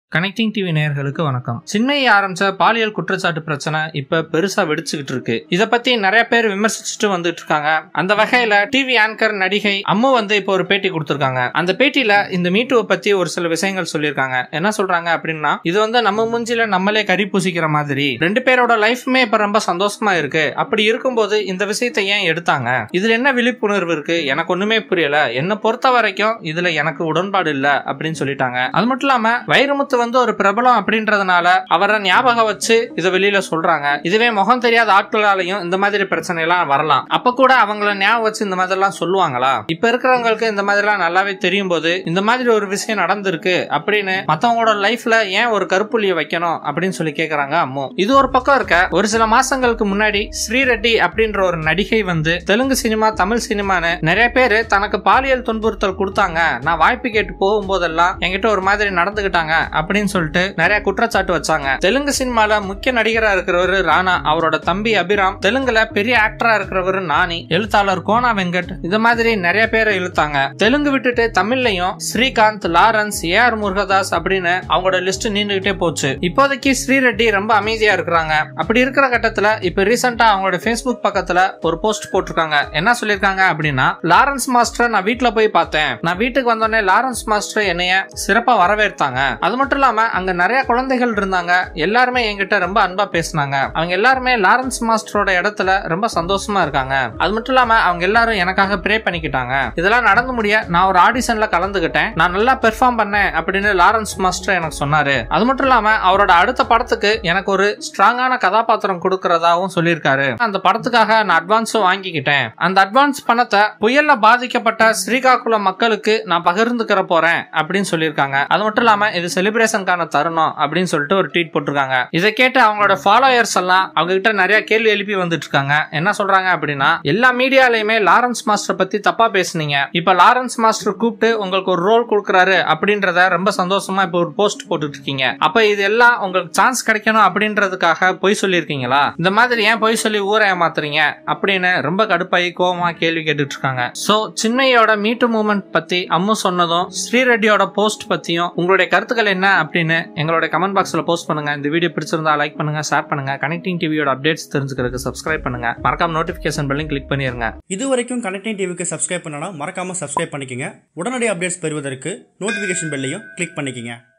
connecting TV நேயர்களுக்கு வணக்கம் சின்மையை ஆரம்பிச்ச பாலியல் குற்றச்சாட்டு பிரச்சனை இப்ப பெருசா வெடிச்சுக்கிட்டு இருக்கு இத பத்தி நிறைய பேர் விமர்சிச்சுட்டு வந்துட்டு இருக்காங்க அந்த வகையில டிவி ஆங்கர் நடிகை அம்மு வந்து இப்போ ஒரு பேட்டி கொடுத்திருக்காங்க அந்த பேட்டியில இந்த மீட்டுவை பத்தி ஒரு சில விஷயங்கள் சொல்லியிருக்காங்க என்ன சொல்றாங்க அப்படின்னா இது வந்து நம்ம மூஞ்சில நம்மளே கறி பூசிக்கிற மாதிரி ரெண்டு பேரோட லைஃப்மே இப்ப ரொம்ப சந்தோஷமா இருக்கு அப்படி இருக்கும்போது இந்த விஷயத்தை ஏன் எடுத்தாங்க இதுல என்ன விழிப்புணர்வு இருக்கு எனக்கு ஒண்ணுமே புரியல என்னை பொறுத்த வரைக்கும் இதுல எனக்கு உடன்பாடு இல்ல அப்படின்னு சொல்லிட்டாங்க அது மட்டும் இல்லாம வைரமுத்து வந்து ஒரு பிரபலம் அப்படின்றதுனால அவரை ஞாபகம் வச்சு இதை வெளியில சொல்றாங்க இதுவே முகம் தெரியாத ஆட்களாலையும் இந்த மாதிரி பிரச்சனை எல்லாம் வரலாம் அப்ப கூட அவங்கள ஞாபகம் வச்சு இந்த மாதிரி எல்லாம் சொல்லுவாங்களா இப்ப இருக்கிறவங்களுக்கு இந்த மாதிரி எல்லாம் நல்லாவே தெரியும் போது இந்த மாதிரி ஒரு விஷயம் நடந்திருக்கு அப்படின்னு மத்தவங்களோட லைஃப்ல ஏன் ஒரு கருப்புள்ளிய வைக்கணும் அப்படின்னு சொல்லி கேக்குறாங்க அம்மு இது ஒரு பக்கம் இருக்க ஒரு சில மாசங்களுக்கு முன்னாடி ஸ்ரீரெட்டி அப்படின்ற ஒரு நடிகை வந்து தெலுங்கு சினிமா தமிழ் சினிமான்னு நிறைய பேர் தனக்கு பாலியல் துன்புறுத்தல் கொடுத்தாங்க நான் வாய்ப்பு கேட்டு போகும்போதெல்லாம் என்கிட்ட ஒரு மாதிரி நடந்துகிட்டாங்க அப்படின்னு சொல்லிட்டு நிறைய குற்றச்சாட்டு வச்சாங்க தெலுங்கு சினிமால முக்கிய நடிகரா இருக்கிறவர் ராணா அவரோட தம்பி அபிராம் தெலுங்குல பெரிய ஆக்டரா இருக்கிறவர் நானி எழுத்தாளர் கோனா வெங்கட் இந்த மாதிரி நிறைய பேரை இழுத்தாங்க தெலுங்கு விட்டுட்டு தமிழ்லயும் ஸ்ரீகாந்த் லாரன்ஸ் ஏ ஆர் முருகதாஸ் அப்படின்னு அவங்களோட லிஸ்ட் நீண்டுகிட்டே போச்சு இப்போதைக்கு ஸ்ரீரெட்டி ரொம்ப அமைதியா இருக்கிறாங்க அப்படி இருக்கிற கட்டத்துல இப்ப ரீசெண்டா அவங்களோட ஃபேஸ்புக் பக்கத்துல ஒரு போஸ்ட் போட்டிருக்காங்க என்ன சொல்லிருக்காங்க அப்படின்னா லாரன்ஸ் மாஸ்டர் நான் வீட்டுல போய் பார்த்தேன் நான் வீட்டுக்கு வந்தோடனே லாரன்ஸ் மாஸ்டர் என்னைய சிறப்பா வரவேற்றாங்க அது மட்டும் இல்லாம அங்க நிறைய குழந்தைகள் இருந்தாங்க எல்லாருமே என்கிட்ட ரொம்ப அன்பா பேசினாங்க அவங்க எல்லாருமே லாரன்ஸ் மாஸ்டரோட இடத்துல ரொம்ப சந்தோஷமா இருக்காங்க அது மட்டும் இல்லாம அவங்க எல்லாரும் எனக்காக ப்ரே பண்ணிக்கிட்டாங்க இதெல்லாம் நடந்து முடிய நான் ஒரு ஆடிஷன்ல கலந்துகிட்டேன் நான் நல்லா பெர்ஃபார்ம் பண்ணேன் அப்படின்னு லாரன்ஸ் மாஸ்டர் எனக்கு சொன்னாரு அது மட்டும் இல்லாம அவரோட அடுத்த படத்துக்கு எனக்கு ஒரு ஸ்ட்ராங்கான கதாபாத்திரம் கொடுக்கறதாவும் சொல்லியிருக்காரு அந்த படத்துக்காக நான் அட்வான்ஸும் வாங்கிக்கிட்டேன் அந்த அட்வான்ஸ் பணத்தை புயல்ல பாதிக்கப்பட்ட ஸ்ரீகாகுளம் மக்களுக்கு நான் பகிர்ந்துக்கிற போறேன் அப்படின்னு சொல்லியிருக்காங்க அது மட்டும் இல்லாம இது செலிப்ரேஷனுக்கான தருணம் அப்படின்னு சொல்லிட்டு ஒரு ட்வீட் போட்டிருக்காங்க இதை கேட்டு அவங்களோட ஃபாலோயர்ஸ் எல்லாம் அவங்க கிட்ட நிறைய கேள்வி எழுப்பி வந்துட்டு இருக்காங்க என்ன சொல்றாங்க அப்படின்னா எல்லா மீடியாலயுமே லாரன்ஸ் மாஸ்டர் பத்தி தப்பா பேசுனீங்க இப்ப லாரன்ஸ் மாஸ்டர் கூப்பிட்டு உங்களுக்கு ஒரு ரோல் கொடுக்குறாரு அப்படின்றத ரொம்ப சந்தோஷமா இப்ப ஒரு போஸ்ட் போட்டுட்டு இருக்கீங்க அப்ப இது எல்லாம் உங்களுக்கு சான்ஸ் கிடைக்கணும் அப்படின்றதுக்காக பொய் சொல்லியிருக்கீங்களா இந்த மாதிரி ஏன் பொய் சொல்லி ஊரை ஏமாத்துறீங்க அப்படின்னு ரொம்ப கடுப்பாகி கோவமா கேள்வி கேட்டுட்டு இருக்காங்க சோ சின்மையோட மீட்டு மூமெண்ட் பத்தி அம்மு சொன்னதும் ஸ்ரீரெட்டியோட போஸ்ட் பத்தியும் உங்களுடைய கருத்துக்கள் என்ன அப்படின்னு எங்களோட கமெண்ட் பாக்ஸ்ல போஸ்ட் பண்ணுங்க இந்த வீடியோ பிடிச்சிருந்தா லைக் பண்ணுங்க ஷேர் பண்ணுங்க கனெக்டிங் டிவியோட அப்டேட்ஸ் தெரிஞ்சுக்கிறதுக்கு சப்ஸ்கிரைப் பண்ணுங்க மறக்காம நோட்டிபிகேஷன் பெல்லையும் கிளிக் பண்ணிருங்க இது வரைக்கும் கனெக்டிங் டிவிக்கு சப்ஸ்கிரைப் பண்ணனா மறக்காம சப்ஸ்கிரைப் பண்ணிக்கங்க உடனடி அப்டேட்ஸ் பெறுவதற்கு நோட்டிஃபிகேஷன் பெல்லையும் கிளிக் பண்ணிக்கங்க